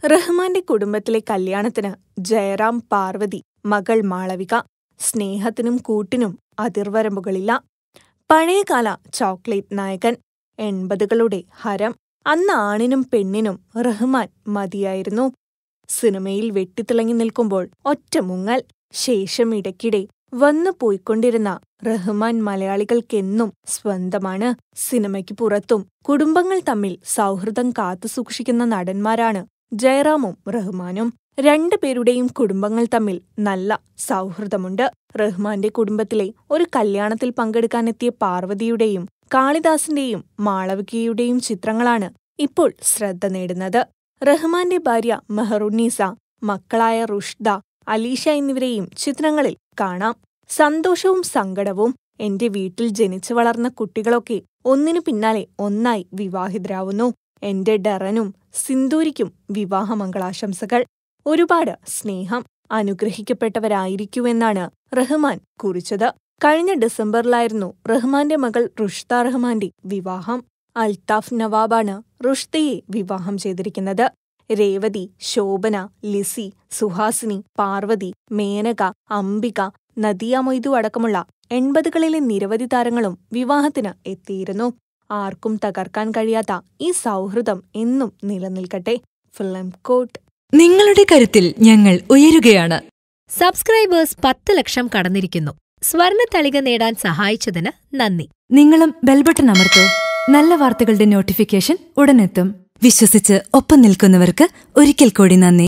റഹ്മാന്റെ കുടുംബത്തിലെ കല്യാണത്തിന് ജയറാം പാർവതി മകൾ മാളവിക സ്നേഹത്തിനും കൂട്ടിനും അതിർവരമ്പുകളില്ല പഴയകാല ചോക്ലേറ്റ് നായകൻ എൺപതുകളുടെ ഹരം അന്ന് ആണിനും പെണ്ണിനും റഹ്മാൻ മതിയായിരുന്നു സിനിമയിൽ വെട്ടിത്തിളങ്ങി നിൽക്കുമ്പോൾ ഒറ്റമുങ്ങൽ ശേഷം ഇടയ്ക്കിടെ വന്നു പോയിക്കൊണ്ടിരുന്ന റഹ്മാൻ മലയാളികൾക്കെന്നും സ്വന്തമാണ് സിനിമയ്ക്ക് പുറത്തും കുടുംബങ്ങൾ തമ്മിൽ സൗഹൃദം കാത്തുസൂക്ഷിക്കുന്ന നടന്മാരാണ് ജയറാമും റഹ്മാനും രണ്ടുപേരുടെയും കുടുംബങ്ങൾ തമ്മിൽ നല്ല സൗഹൃദമുണ്ട് റഹ്മാന്റെ കുടുംബത്തിലെ ഒരു കല്യാണത്തിൽ പങ്കെടുക്കാനെത്തിയ പാർവതിയുടെയും കാളിദാസിന്റെയും മാളവികയുടെയും ചിത്രങ്ങളാണ് ഇപ്പോൾ ശ്രദ്ധ നേടുന്നത് റഹ്മാന്റെ ഭാര്യ മെഹറുന്നീസ മക്കളായ റുഷ്ദ അലീഷ എന്നിവരെയും ചിത്രങ്ങളിൽ കാണാം സന്തോഷവും സങ്കടവും എന്റെ വീട്ടിൽ ജനിച്ചു വളർന്ന കുട്ടികളൊക്കെ ഒന്നിനു പിന്നാലെ ഒന്നായി വിവാഹിതരാവുന്നു എന്റെ ഡറനും സിന്ദൂരിക്കും വിവാഹമംഗളാശംസകൾ ഒരുപാട് സ്നേഹം അനുഗ്രഹിക്കപ്പെട്ടവരായിരിക്കുമെന്നാണ് റഹ്മാൻ കുറിച്ചത് കഴിഞ്ഞ ഡിസംബറിലായിരുന്നു റഹ്മാന്റെ മകൾ റുഷ്ത റഹ്മാന്റെ വിവാഹം അൽത്താഫ് നവാബാണ് റുഷ്തയെ വിവാഹം ചെയ്തിരിക്കുന്നത് രേവതി ശോഭന ലിസി സുഹാസിനി പാർവതി മേനക അംബിക നദിയ മൊയ്തു അടക്കമുള്ള എൺപതുകളിലെ നിരവധി താരങ്ങളും വിവാഹത്തിന് എത്തിയിരുന്നു ആർക്കും തകർക്കാൻ കഴിയാത്ത ഈ സൗഹൃദം എന്നും നിലനിൽക്കട്ടെ ഫിലിം കോട്ട് നിങ്ങളുടെ കരുത്തിൽ ഞങ്ങൾ ഉയരുകയാണ് സബ്സ്ക്രൈബേഴ്സ് പത്ത് ലക്ഷം കടന്നിരിക്കുന്നു സ്വർണ തളിക നേടാൻ സഹായിച്ചതിന് നന്ദി നിങ്ങളും ബെൽബട്ടൺ അമർത്തോ നല്ല വാർത്തകളുടെ നോട്ടിഫിക്കേഷൻ ഉടനെത്തും വിശ്വസിച്ച് ഒപ്പം നിൽക്കുന്നവർക്ക് ഒരിക്കൽ കൂടി നന്ദി